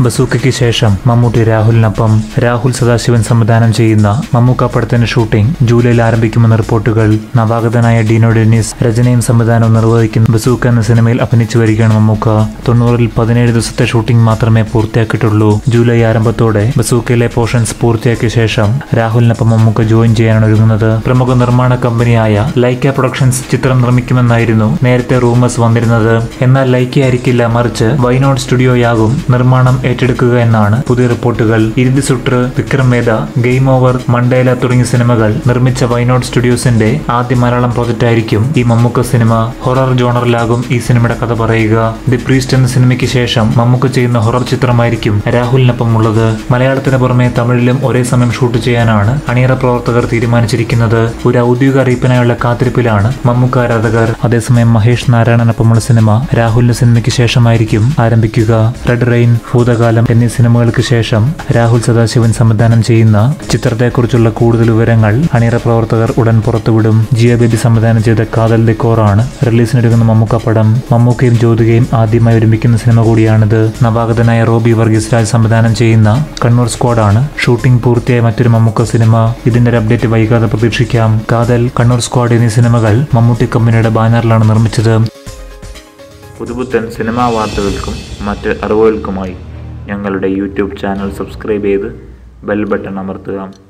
ബസൂക്കയ്ക്ക് ശേഷം മമ്മൂട്ടി രാഹുലിനൊപ്പം രാഹുൽ സദാശിവൻ സംവിധാനം ചെയ്യുന്ന മമ്മൂക്ക പടത്തിന്റെ ഷൂട്ടിംഗ് ജൂലൈയിൽ ആരംഭിക്കുമെന്ന റിപ്പോർട്ടുകൾ നവാഗതനായ ഡീനോ ഡെന്നിസ് രചനയും സംവിധാനവും നിർവഹിക്കുന്ന ബസൂക്ക എന്ന സിനിമയിൽ അഭിനയിച്ചു വരികയാണ് മമ്മൂക്ക തൊണ്ണൂറിൽ പതിനേഴ് ദിവസത്തെ ഷൂട്ടിംഗ് മാത്രമേ പൂർത്തിയാക്കിയിട്ടുള്ളൂ ജൂലൈ ആരംഭത്തോടെ ബസൂക്കയിലെ പോർഷൻസ് പൂർത്തിയാക്കിയ ശേഷം രാഹുലിനൊപ്പം മമ്മൂക്ക ജോയിൻ ചെയ്യാനാണ് ഒരുങ്ങുന്നത് പ്രമുഖ നിർമ്മാണ കമ്പനിയായ ലൈക്ക പ്രൊഡക്ഷൻസ് ചിത്രം നിർമ്മിക്കുമെന്നായിരുന്നു നേരത്തെ റൂമേഴ്സ് വന്നിരുന്നത് എന്നാൽ ലൈക്ക ആയിരിക്കില്ല മറിച്ച് വൈനോഡ് സ്റ്റുഡിയോയാകും നിർമ്മാണം ഏറ്റെടുക്കുക എന്നാണ് പുതിയ റിപ്പോർട്ടുകൾ Irudhi Suttru Vikram Vedha game over Mandela തുടങ്ങിയ സിനിമകൾ നിർമ്മിച്ച വൈനോഡ് സ്റ്റുഡിയോസിന്റെ ആദ്യ മലയാളം പ്രോജക്റ്റ് ആയിരിക്കും ഈ മമ്മൂക്ക സിനിമ ഹൊറർ ജോണറിലാകും ഈ സിനിമയുടെ കഥ പറയുക ദി പ്രീസ്റ്റ് എന്ന സിനിമയ്ക്ക് ശേഷം മമ്മൂക്ക ചെയ്യുന്ന ഹൊറർ ചിത്രമായിരിക്കും രാഹുലിനൊപ്പം ഉള്ളത് മലയാളത്തിന് പുറമെ തമിഴിലും ഒരേ സമയം ഷൂട്ട് ചെയ്യാനാണ് അണിയറ പ്രവർത്തകർ തീരുമാനിച്ചിരിക്കുന്നത് ഒരു ഔദ്യോഗിക അറിയിപ്പിനായുള്ള കാത്തിരിപ്പിലാണ് മമ്മൂക്ക ആരാധകർ അതേസമയം മഹേഷ് നാരായണനൊപ്പമുള്ള സിനിമ രാഹുലിന്റെ സിനിമയ്ക്ക് ശേഷമായിരിക്കും ആരംഭിക്കുക റെഡ് റെയിൻ ഭൂതകാലം എന്നീ സിനിമകൾക്ക് ശേഷം രാഹുൽ സദാശിവൻ സംവിധാനം ചെയ്യുന്ന ചിത്രത്തെക്കുറിച്ചുള്ള കൂടുതൽ വിവരങ്ങൾ അണിയറ പ്രവർത്തകർ ഉടൻ പുറത്തുവിടും ജിയ ബേബി സംവിധാനം ചെയ്ത കാതൽ ദിക്കോറാണ് റിലീസിനൊരുങ്ങുന്ന മമ്മൂക്ക പടം മമ്മൂക്കയും ജ്യോതികയും ആദ്യമായി ഒരുമിക്കുന്ന സിനിമ കൂടിയാണിത് നവാഗതനായ റോബി വർഗീസ് രാജ് സംവിധാനം ചെയ്യുന്ന കണ്ണൂർ സ്ക്വാഡാണ് ഷൂട്ടിംഗ് പൂർത്തിയായ മറ്റൊരു മമ്മൂക്ക സിനിമ ഇതിന്റെ ഒരു അപ്ഡേറ്റ് വൈകാതെ പ്രതീക്ഷിക്കാം കാതൽ കണ്ണൂർ സ്ക്വാഡ് എന്നീ സിനിമകൾ മമ്മൂട്ടി കമ്പനിയുടെ ബാനറിലാണ് നിർമ്മിച്ചത് പുതുപുത്തൻ സിനിമാ വാർത്തകൾക്കും മറ്റ് അറിവുകൾക്കുമായി ഞങ്ങളുടെ യൂട്യൂബ് ചാനൽ സബ്സ്ക്രൈബ് ചെയ്ത് ബെൽ ബട്ടൺ അമർത്തുക